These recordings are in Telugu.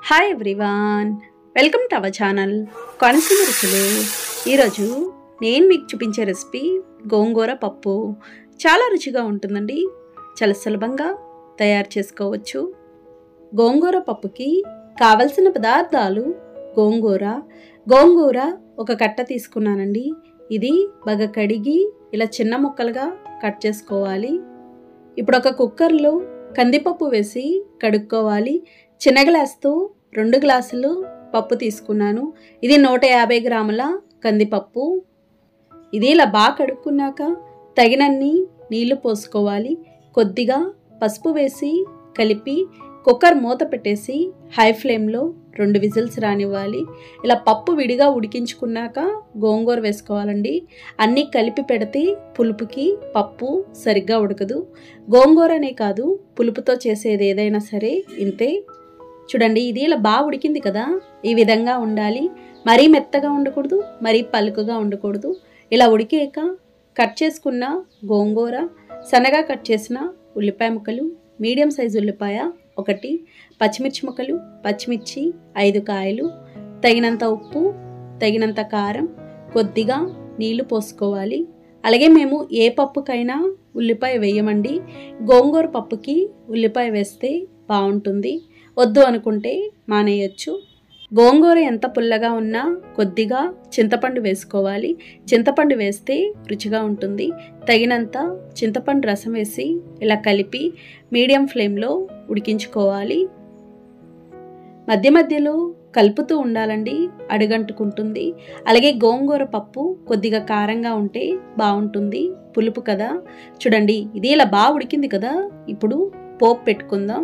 hi everyone welcome to our channel Konaseema రుచులు ఈరోజు నేను మీకు చూపించే రెసిపీ గోంగూర పప్పు చాలా రుచిగా ఉంటుందండి చాలా సులభంగా తయారు చేసుకోవచ్చు గోంగూర పప్పుకి కావలసిన పదార్థాలు గోంగూర గోంగూర ఒక కట్ట తీసుకున్నానండి ఇది బాగా కడిగి ఇలా చిన్న ముక్కలుగా కట్ చేసుకోవాలి ఇప్పుడు ఒక కుక్కర్లో కందిపప్పు వేసి కడుక్కోవాలి చిన్న గ్లాస్తో రెండు గ్లాసులు పప్పు తీసుకున్నాను ఇది నూట యాభై గ్రాముల కందిపప్పు ఇది ఇలా బాగా కడుక్కున్నాక తగినన్ని నీళ్లు పోసుకోవాలి కొద్దిగా పసుపు వేసి కలిపి కుక్కర్ మూత పెట్టేసి హై ఫ్లేమ్లో రెండు విజిల్స్ రానివ్వాలి ఇలా పప్పు విడిగా ఉడికించుకున్నాక గోంగూర వేసుకోవాలండి అన్నీ కలిపి పెడితే పులుపుకి పప్పు సరిగ్గా ఉడకదు గోంగూరనే కాదు పులుపుతో చేసేది ఏదైనా సరే ఇంతే చూడండి ఇది ఇలా బాగా ఉడికింది కదా ఈ విధంగా ఉండాలి మరీ మెత్తగా ఉండకూడదు మరీ పలుకుగా ఉండకూడదు ఇలా ఉడికాక కట్ చేసుకున్న గోంగూర సన్నగా కట్ చేసిన ఉల్లిపాయ ముక్కలు మీడియం సైజు ఉల్లిపాయ ఒకటి పచ్చిమిర్చి ముక్కలు పచ్చిమిర్చి ఐదు కాయలు తగినంత ఉప్పు తగినంత కారం కొద్దిగా నీళ్లు పోసుకోవాలి అలాగే మేము ఏ పప్పుకైనా ఉల్లిపాయ వేయమండి గోంగూర పప్పుకి ఉల్లిపాయ వేస్తే బాగుంటుంది వద్దు అనుకుంటే మానేయచ్చు గోంగూర ఎంత పుల్లగా ఉన్నా కొద్దిగా చింతపండు వేసుకోవాలి చింతపండు వేస్తే రుచిగా ఉంటుంది తగినంత చింతపండు రసం వేసి ఇలా కలిపి మీడియం ఫ్లేమ్లో ఉడికించుకోవాలి మధ్య మధ్యలో కలుపుతూ ఉండాలండి అడుగంటుకుంటుంది అలాగే గోంగూర పప్పు కొద్దిగా కారంగా ఉంటే బాగుంటుంది పులుపు కదా చూడండి ఇది ఇలా బాగా ఉడికింది కదా ఇప్పుడు పోపు పెట్టుకుందాం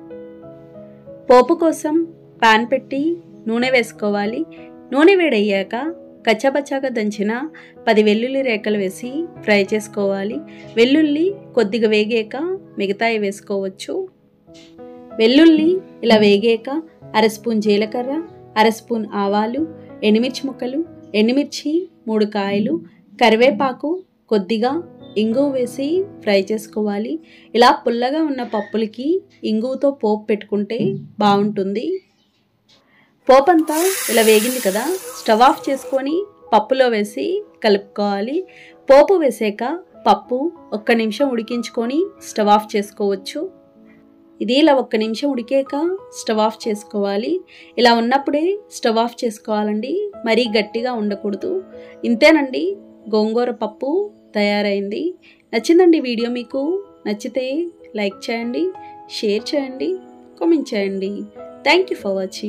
పోపు కోసం పాన్ పెట్టి నూనె వేసుకోవాలి నూనె వేడయ్యాక కచ్చపచ్చాగా దంచిన పది వెల్లుల్లి రేఖలు వేసి ఫ్రై చేసుకోవాలి వెల్లుల్లి కొద్దిగా వేగాక మిగతాయి వేసుకోవచ్చు వెల్లుల్లి ఇలా వేగాక అర స్పూన్ జీలకర్ర అర స్పూన్ ఆవాలు ఎండుమిర్చి ముక్కలు ఎండుమిర్చి మూడు కాయలు కరివేపాకు కొద్దిగా ఇంగువ వేసి ఫ్రై చేసుకోవాలి ఇలా పుల్లగా ఉన్న పప్పులకి ఇంగువతో పోపు పెట్టుకుంటే బాగుంటుంది పోపు అంతా ఇలా వేగింది కదా స్టవ్ ఆఫ్ చేసుకొని పప్పులో వేసి కలుపుకోవాలి పోపు వేసాక పప్పు ఒక్క నిమిషం ఉడికించుకొని స్టవ్ ఆఫ్ చేసుకోవచ్చు ఇది ఇలా ఒక్క నిమిషం ఉడికాక స్టవ్ ఆఫ్ చేసుకోవాలి ఇలా ఉన్నప్పుడే స్టవ్ ఆఫ్ చేసుకోవాలండి మరీ గట్టిగా ఉండకూడదు ఇంతేనండి గోంగూర పప్పు తయారైంది నచ్చిందండి వీడియో మీకు నచ్చితే లైక్ చేయండి షేర్ చేయండి కామెంట్ చేయండి థ్యాంక్ యూ ఫర్ వాచింగ్